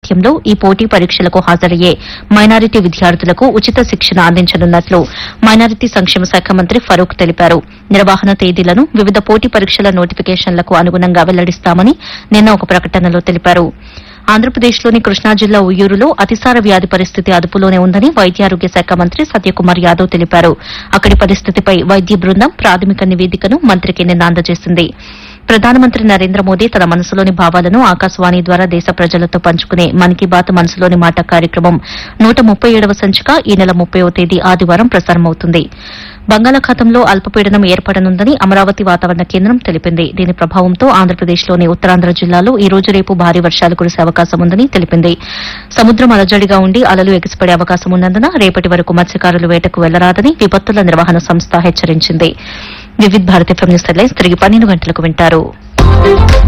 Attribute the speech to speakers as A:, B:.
A: నేపథ్యంలో ఈ పోటీ పరీక్షలకు హాజరయ్యే మైనారిటీ విద్యార్థులకు ఉచిత శిక్షణ అందించనున్నట్లు మైనారిటీ సంక్షేమ శాఖ మంత్రి ఫరూక్ తెలిపారు నిర్వహణ తేదీలను వివిధ పోటీ పరీక్షల నోటిఫికేషన్లకు అనుగుణంగా వెల్లడిస్తామని నిన్న ఒక ప్రకటనలో తెలిపారు ఆంధ్రప్రదేశ్లోని కృష్ణా జిల్లా ఉయ్యూరులో అతిసార వ్యాధి పరిస్థితి అదుపులోనే ఉందని వైద్యారోగ్య శాఖ మంత్రి సత్యకుమార్ యాదవ్ తెలిపారు అక్కడి పరిస్థితిపై వైద్య బృందం ప్రాథమిక నివేదికను మంత్రికి నిన్న అందజేసింది ప్రధానమంత్రి నరేంద్ర మోదీ తన మనసులోని భావాలను ఆకాశవాణి ద్వారా దేశ ప్రజలతో పంచుకునే మన్ కీ బాత్ మనసులోని మాట కార్యక్రమం నూట ముప్పై ఏడవ సంచిక ఈ నెల ముప్పైవ తేదీ ఆదివారం ప్రసారమవుతుంది బంగాళాఖాతంలో అల్పపీడనం ఏర్పడనుందని అమరావతి వాతావరణ కేంద్రం తెలిపింది దీని ప్రభావంతో ఆంధ్రప్రదేశ్లోని ఉత్తరాంధ్ర జిల్లాలో ఈ రోజు రేపు భారీ వర్షాలు కురిసే అవకాశం ఉందని తెలిపింది సముద్రం అలజడిగా ఉండి అలలు ఎగిసిపడే అవకాశం ఉన్నందున రేపటి వరకు మత్స్యకారులు వేటకు వెళ్లరాదని విపత్తుల నిర్వహణ సంస్థ హెచ్చరించింది Vividh Bharati FM news headlines తిరిగి పన్నెండు గంటలకు వింటారు